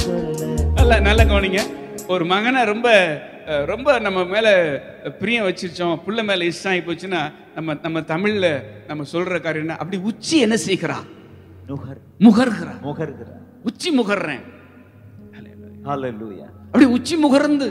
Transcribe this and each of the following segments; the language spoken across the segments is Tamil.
சொல்ல நல்ல நல்ல கவனிங்க ஒரு மகனை ரொம்ப அஹ், ரொம்ப நம்ம மேல பிரியம் வச்சிருச்சோம் புள்ள மேல இஷ்டம் ஆகி போச்சுன்னா நம்ம நம்ம தமிழ்ல நம்ம சொல்ற காரியம் என்ன அப்படி உச்சி என்ன செய்கிறான் நுகர் முகர்கிறான் முகர்கிறார் உச்சி முகர்றேன் ஹalleluya அப்படி உச்சி முகர்ந்து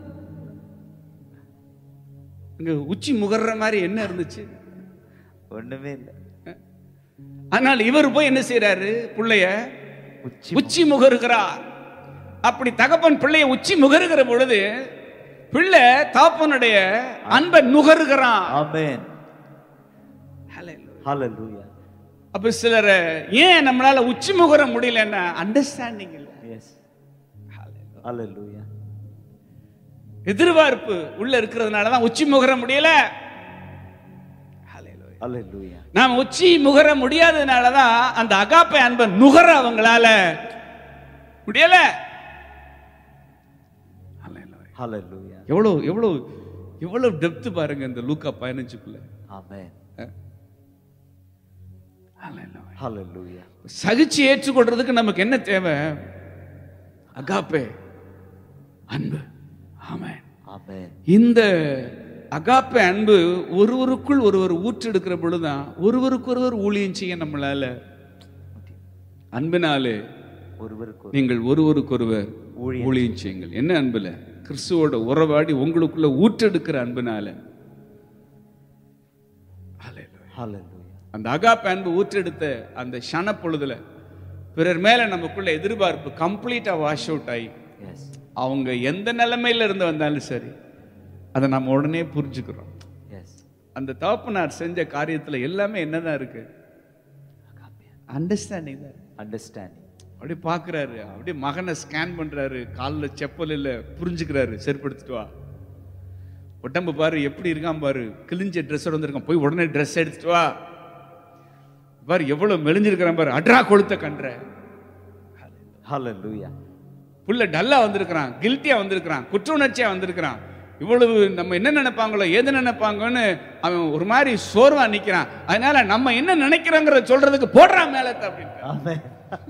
இங்க உச்சி முகர்ற மாதிரி என்ன இருந்துச்சு ஒண்ணுமே இல்ல ஆனால் இவர் போய் என்ன செய்றாரு புள்ளைய உச்சி உச்சி முகருகிறார் அப்படி தகப்பன் பிள்ளைய உச்சி முகருகிற பொழுது பிள்ளை தாப்பனுடைய அன்பை நுகருகிறான் ஆமென் ஹalleluya அப்ப சிலரை ஏன் நம்மளால உச்சி முகர முடியலன்னா அண்டர்ஸ்டாண்டிங் இல்லை எஸ் ஹalleluya எதிர்பார்ப்பு உள்ள இருக்கிறதுனால தான் உச்சி முகர முடியல ஹalleluya நாம் உச்சி முகர முடியாததுனால தான் அந்த அகாப்பை அன்பை நுகர அவங்களால முடியல ஹalleluya எவ்வளவு எவ்வளவு எவ்வளவு டெப்த் பாருங்க இந்த லூக்கா பதினஞ்சுக்குள்ள ஆமென் ஹalleluya சகிச்சு ஏற்றுக்கொள்றதுக்கு நமக்கு என்ன தேவை அகாப்பே அன்பு ஆமென் ஆமென் இந்த அகாப்பே அன்பு ஒருவருக்குள் ஒருவர் ஊற்றெடுக்கிற பொழுதுதான் ஒருவருக்கொருவர் ஊழியம் செய்ய நம்மளால அன்பினாலே ஒருவருக்கு ஒரு நீங்கள் ஒருவருக்கொருவர் ஊழியம் ஊழியம் செய்யுங்கள் என்ன அன்புல கிறிஸ்துவோட உறவாடி உங்களுக்குள்ள ஊற்றெடுக்கிற அன்புனால ஹalleluya அந்த அகாப்பே அன்பு ஊற்றெடுத்த அந்த ஷன பொழுதுல பிறர் மேல நமக்குள்ள எதிர்பார்ப்பு கம்ப்ளீட்டா வாஷ் அவுட் ஆகி எஸ் அவங்க எந்த நிலைமையில இருந்து வந்தாலும் சரி அதை நம்ம உடனே புரிஞ்சுக்கிறோம் எஸ் அந்த தகப்பனார் செஞ்ச காரியத்துல எல்லாமே என்னதான் இருக்கு அண்டர்ஸ்டாண்டிங் தான் இருக்கு. அண்டர்ஸ்டாண்டிங் அப்படியே பார்க்கறாரு அப்படியே மகனை ஸ்கேன் பண்றாரு காலில் செப்பல் இல்லை புரிஞ்சுக்கிறாரு செருப்படுத்திட்டு வா உடம்பு பாரு எப்படி இருக்கான் பாரு கிழிஞ்ச ட்ரெஸ் வந்திருக்கான் போய் உடனே ட்ரெஸ் எடுத்துட்டு வா பாரு எவ்வளவு மெலிஞ்சிருக்கிறான் பாரு அட்ரா கொளுத்த கன்ற ஹalleluya புள்ள டல்லா வந்திருக்கிறான் கில்ட்டியா வந்திருக்கிறான் குற்ற உணர்ச்சியா வந்திருக்கிறான் இவ்வளவு நம்ம என்ன நினைப்பாங்களோ எது நினைப்பாங்கன்னு அவன் ஒரு மாதிரி சோர்வா நிக்கிறான் அதனால நம்ம என்ன நினைக்கிறோங்கிறத சொல்றதுக்கு போடுறான் மேலத்தை அப்படின்னு ஆமென்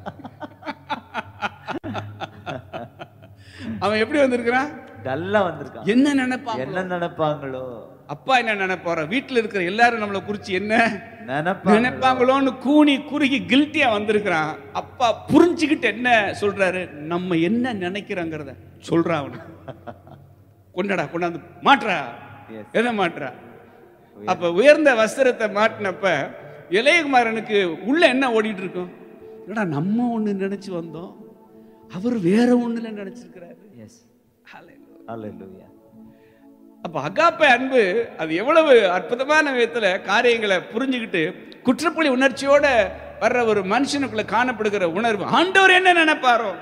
அவன் எப்படி வந்திருக்கிறான் டல்லா வந்திருக்கான் என்ன நினைப்பான் என்ன நினைப்பாங்களோ அப்பா என்ன நினைப்பாரோ வீட்டுல இருக்கிற எல்லாரும் நம்மளை குறிச்சு என்ன நினைப்பாங்க நினைப்பாங்களோன்னு கூனி குறுகி கில்ட்டியா வந்திருக்கிறான் அப்பா புரிஞ்சுக்கிட்டு என்ன சொல்றாரு நம்ம என்ன நினைக்கிறோங்கிறத சொல்றான் அவனுக்கு கொண்டடா கொண்டாந்து மாட்றா Yes. எதை மாட்றா அப்ப உயர்ந்த வஸ்திரத்தை மாட்டினப்ப இளையகுமாரனுக்கு உள்ள என்ன ஓடிட்டு இருக்கும் என்னடா நம்ம ஒண்ணு நினைச்சு வந்தோம் அவர் வேற ஒண்ணுல நினைச்சிருக்கிறாரு எஸ் ஹalleluya அப்ப அகாப்பை அன்பு அது எவ்வளவு அற்புதமான விதத்துல காரியங்களை புரிஞ்சுக்கிட்டு குற்றப்புலி உணர்ச்சியோட வர்ற ஒரு மனுஷனுக்குள்ள காணப்படுகிற உணர்வு ஆண்டவர் என்ன நினைப்பாரோ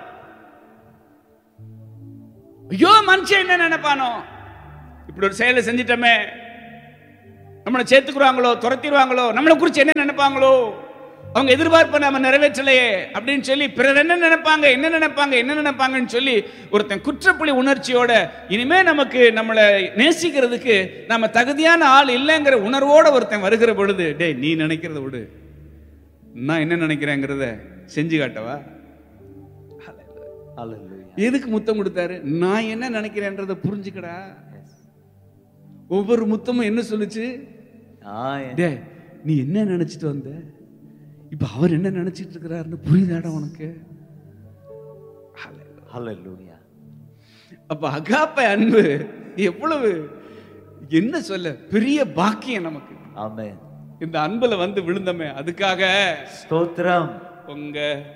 ஐயோ மனுஷன் என்ன நினைப்பானோ இப்படி ஒரு செயலை செஞ்சிட்டோமே நம்மளை சேர்த்துக்குறாங்களோ துரத்திடுவாங்களோ நம்மளை குறித்து என்ன நினைப்பாங்களோ அவங்க எதிர்பார்ப்பை நம்ம நிறைவேற்றலையே அப்படின்னு சொல்லி பிறர் என்ன நினைப்பாங்க என்ன நினைப்பாங்க என்ன நினைப்பாங்கன்னு சொல்லி ஒருத்தன் குற்றப்புலி உணர்ச்சியோட இனிமே நமக்கு நம்மளை நேசிக்கிறதுக்கு நம்ம தகுதியான ஆள் இல்லைங்கிற உணர்வோட ஒருத்தன் வருகிற பொழுது டேய் நீ நினைக்கிறத விடு நான் என்ன நினைக்கிறேங்கிறத செஞ்சு காட்டவா ஹalleluya எதுக்கு முத்தம் கொடுத்தாரு நான் என்ன நினைக்கிறேன்றத புரிஞ்சுக்கடா எஸ் ஒவ்வொரு முத்தமும் என்ன சொல்லுச்சு ஆ டே நீ என்ன நினைச்சிட்டு வந்த இப்ப அவர் என்ன நினைச்சிட்டு இருக்கிறாருன்னு புரியுதாடா உனக்கு ஹalleluya அப்ப அகாப்ப அன்பு எவ்வளவு என்ன சொல்ல பெரிய பாக்கியம் நமக்கு ஆமென் இந்த அன்புல வந்து விழுந்தமே அதுக்காக ஸ்தோத்திரம் உங்க